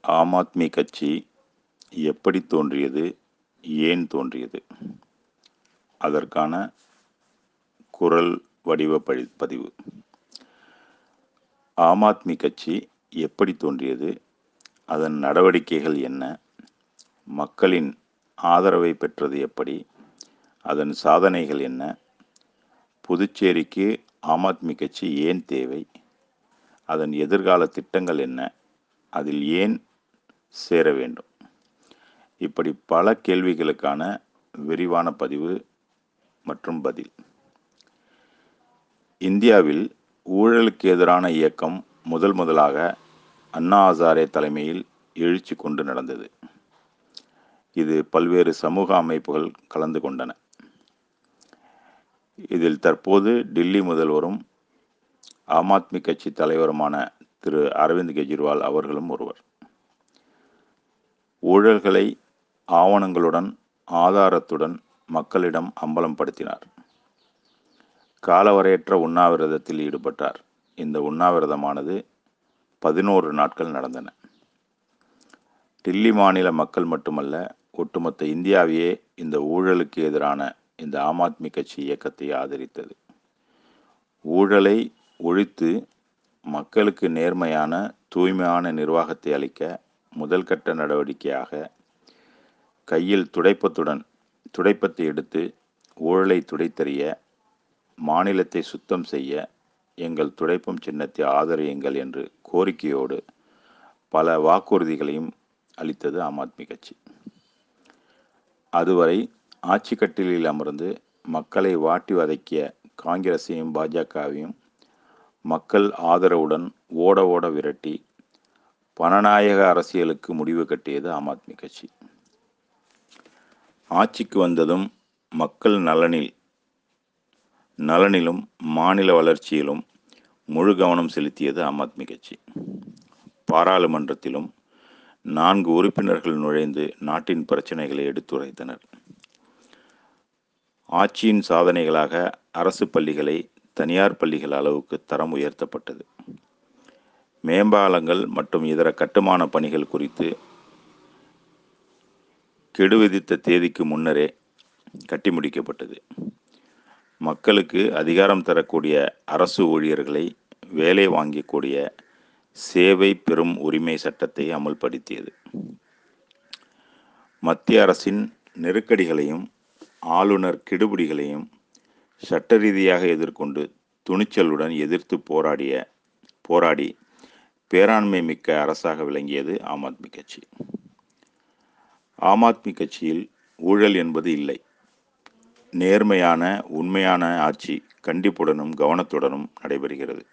ஆம் ஆத்மி கட்சி எப்படி தோன்றியது ஏன் தோன்றியது அதற்கான குரல் வடிவ படி பதிவு ஆம் ஆத்மி கட்சி எப்படி தோன்றியது அதன் நடவடிக்கைகள் என்ன மக்களின் ஆதரவை பெற்றது எப்படி அதன் சாதனைகள் என்ன புதுச்சேரிக்கு ஆம் ஆத்மி கட்சி ஏன் தேவை அதன் எதிர்கால திட்டங்கள் என்ன அதில் ஏன் சேர வேண்டும் இப்படி பல கேள்விகளுக்கான விரிவான பதிவு மற்றும் பதில் இந்தியாவில் ஊழலுக்கு எதிரான இயக்கம் முதல் முதலாக அண்ணா ஹசாரே தலைமையில் எழுச்சி கொண்டு நடந்தது இது பல்வேறு சமூக அமைப்புகள் கலந்து கொண்டன இதில் தற்போது டில்லி முதல்வரும் ஆம் ஆத்மி கட்சி தலைவருமான திரு அரவிந்த் கெஜ்ரிவால் அவர்களும் ஒருவர் ஊழல்களை ஆவணங்களுடன் ஆதாரத்துடன் மக்களிடம் அம்பலம் படுத்தினார் காலவரையற்ற உண்ணாவிரதத்தில் ஈடுபட்டார் இந்த உண்ணாவிரதமானது பதினோரு நாட்கள் நடந்தன டில்லி மாநில மக்கள் மட்டுமல்ல ஒட்டுமொத்த இந்தியாவையே இந்த ஊழலுக்கு எதிரான இந்த ஆம் ஆத்மி கட்சி இயக்கத்தை ஆதரித்தது ஊழலை ஒழித்து மக்களுக்கு நேர்மையான தூய்மையான நிர்வாகத்தை அளிக்க முதல் கட்ட நடவடிக்கையாக கையில் துடைப்பத்துடன் துடைப்பத்தை எடுத்து ஊழலை துடைத்தறிய மாநிலத்தை சுத்தம் செய்ய எங்கள் துடைப்பம் சின்னத்தை ஆதரியுங்கள் என்று கோரிக்கையோடு பல வாக்குறுதிகளையும் அளித்தது ஆம் ஆத்மி கட்சி அதுவரை ஆட்சி கட்டிலில் அமர்ந்து மக்களை வாட்டி வதக்கிய காங்கிரஸையும் பாஜகவையும் மக்கள் ஆதரவுடன் ஓட ஓட விரட்டி பணநாயக அரசியலுக்கு முடிவு கட்டியது ஆம் ஆத்மி கட்சி ஆட்சிக்கு வந்ததும் மக்கள் நலனில் நலனிலும் மாநில வளர்ச்சியிலும் முழு கவனம் செலுத்தியது ஆம் ஆத்மி கட்சி பாராளுமன்றத்திலும் நான்கு உறுப்பினர்கள் நுழைந்து நாட்டின் பிரச்சனைகளை எடுத்துரைத்தனர் ஆட்சியின் சாதனைகளாக அரசு பள்ளிகளை தனியார் பள்ளிகள் அளவுக்கு தரம் உயர்த்தப்பட்டது மேம்பாலங்கள் மற்றும் இதர கட்டுமான பணிகள் குறித்து கெடு விதித்த தேதிக்கு முன்னரே கட்டி முடிக்கப்பட்டது மக்களுக்கு அதிகாரம் தரக்கூடிய அரசு ஊழியர்களை வேலை வாங்கக்கூடிய சேவை பெறும் உரிமை சட்டத்தை அமல்படுத்தியது மத்திய அரசின் நெருக்கடிகளையும் ஆளுநர் கெடுபிடிகளையும் சட்ட ரீதியாக எதிர்கொண்டு துணிச்சலுடன் எதிர்த்து போராடிய போராடி பேராண்மை மிக்க அரசாக விளங்கியது ஆம் ஆத்மி கட்சி ஆம் ஆத்மி கட்சியில் ஊழல் என்பது இல்லை நேர்மையான உண்மையான ஆட்சி கண்டிப்புடனும் கவனத்துடனும் நடைபெறுகிறது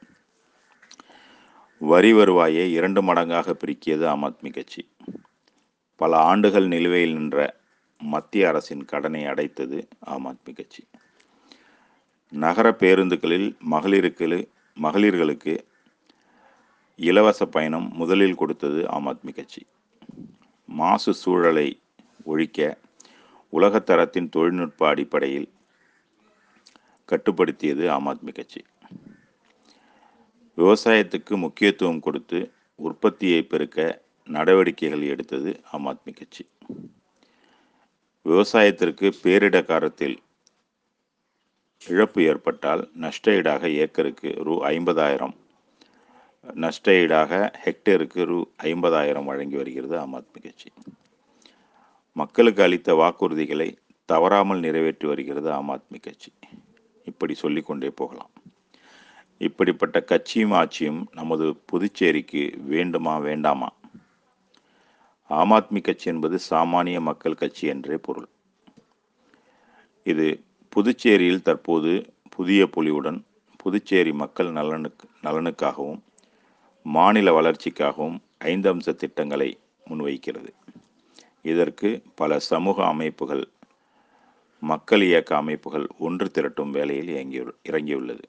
வரி வருவாயை இரண்டு மடங்காக பிரிக்கியது ஆம் ஆத்மி கட்சி பல ஆண்டுகள் நிலுவையில் நின்ற மத்திய அரசின் கடனை அடைத்தது ஆம் ஆத்மி கட்சி நகர பேருந்துகளில் மகளிருக்கு மகளிர்களுக்கு இலவச பயணம் முதலில் கொடுத்தது ஆம் ஆத்மி கட்சி மாசு சூழலை ஒழிக்க உலகத்தரத்தின் தொழில்நுட்ப அடிப்படையில் கட்டுப்படுத்தியது ஆம் ஆத்மி கட்சி விவசாயத்துக்கு முக்கியத்துவம் கொடுத்து உற்பத்தியை பெருக்க நடவடிக்கைகள் எடுத்தது ஆம் ஆத்மி கட்சி விவசாயத்திற்கு பேரிட காலத்தில் இழப்பு ஏற்பட்டால் நஷ்ட ஈடாக ஏக்கருக்கு ரூ ஐம்பதாயிரம் நஷ்ட ஈடாக ஹெக்டேருக்கு ரூ ஐம்பதாயிரம் வழங்கி வருகிறது ஆம் ஆத்மி கட்சி மக்களுக்கு அளித்த வாக்குறுதிகளை தவறாமல் நிறைவேற்றி வருகிறது ஆம் ஆத்மி கட்சி இப்படி சொல்லிக்கொண்டே போகலாம் இப்படிப்பட்ட கட்சியும் ஆட்சியும் நமது புதுச்சேரிக்கு வேண்டுமா வேண்டாமா ஆம் ஆத்மி கட்சி என்பது சாமானிய மக்கள் கட்சி என்றே பொருள் இது புதுச்சேரியில் தற்போது புதிய பொலிவுடன் புதுச்சேரி மக்கள் நலனுக்கு நலனுக்காகவும் மாநில வளர்ச்சிக்காகவும் ஐந்து அம்ச திட்டங்களை முன்வைக்கிறது இதற்கு பல சமூக அமைப்புகள் மக்கள் இயக்க அமைப்புகள் ஒன்று திரட்டும் வேலையில் இயங்கி இறங்கியுள்ளது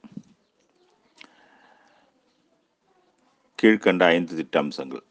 கீழ்கண்ட ஐந்து திட்ட அம்சங்கள்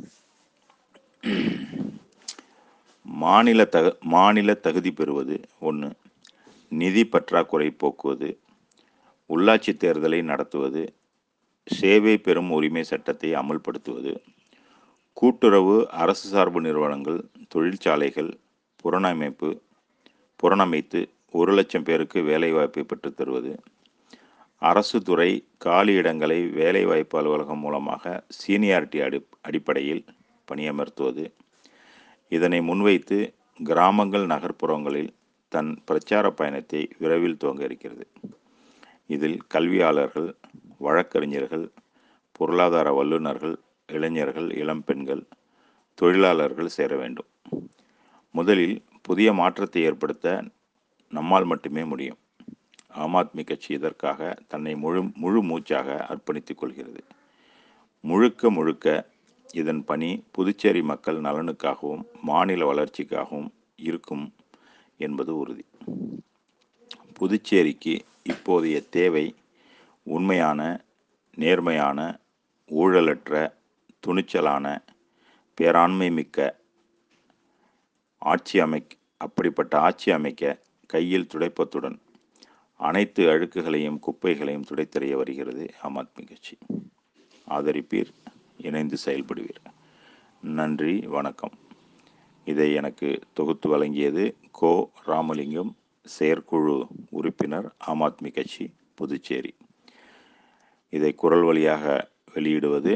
மாநில தக மாநில தகுதி பெறுவது ஒன்று நிதி பற்றாக்குறை போக்குவது உள்ளாட்சி தேர்தலை நடத்துவது சேவை பெறும் உரிமை சட்டத்தை அமல்படுத்துவது கூட்டுறவு அரசு சார்பு நிறுவனங்கள் தொழிற்சாலைகள் புறணமைப்பு புறணமைத்து ஒரு லட்சம் பேருக்கு வேலைவாய்ப்பை பெற்றுத் தருவது அரசு துறை காலி இடங்களை வேலைவாய்ப்பு அலுவலகம் மூலமாக சீனியாரிட்டி அடி அடிப்படையில் பணியமர்த்துவது இதனை முன்வைத்து கிராமங்கள் நகர்ப்புறங்களில் தன் பிரச்சார பயணத்தை விரைவில் துவங்க இருக்கிறது இதில் கல்வியாளர்கள் வழக்கறிஞர்கள் பொருளாதார வல்லுநர்கள் இளைஞர்கள் இளம்பெண்கள் தொழிலாளர்கள் சேர வேண்டும் முதலில் புதிய மாற்றத்தை ஏற்படுத்த நம்மால் மட்டுமே முடியும் ஆம் ஆத்மி கட்சி இதற்காக தன்னை முழு முழு மூச்சாக அர்ப்பணித்துக் கொள்கிறது முழுக்க முழுக்க இதன் பணி புதுச்சேரி மக்கள் நலனுக்காகவும் மாநில வளர்ச்சிக்காகவும் இருக்கும் என்பது உறுதி புதுச்சேரிக்கு இப்போதைய தேவை உண்மையான நேர்மையான ஊழலற்ற துணிச்சலான பேராண்மை மிக்க ஆட்சி அமை அப்படிப்பட்ட ஆட்சி அமைக்க கையில் துடைப்பத்துடன் அனைத்து அழுக்குகளையும் குப்பைகளையும் துடைத்தெறிய வருகிறது ஆம் ஆத்மி கட்சி ஆதரிப்பீர் இணைந்து செயல்படுவீர் நன்றி வணக்கம் இதை எனக்கு தொகுத்து வழங்கியது கோ ராமலிங்கம் செயற்குழு உறுப்பினர் ஆம் ஆத்மி கட்சி புதுச்சேரி இதை குரல் வழியாக வெளியிடுவது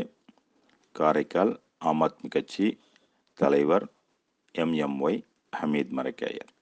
காரைக்கால் ஆம் ஆத்மி கட்சி தலைவர் எம்எம்ஒய் ஹமீத் மரக்காயர்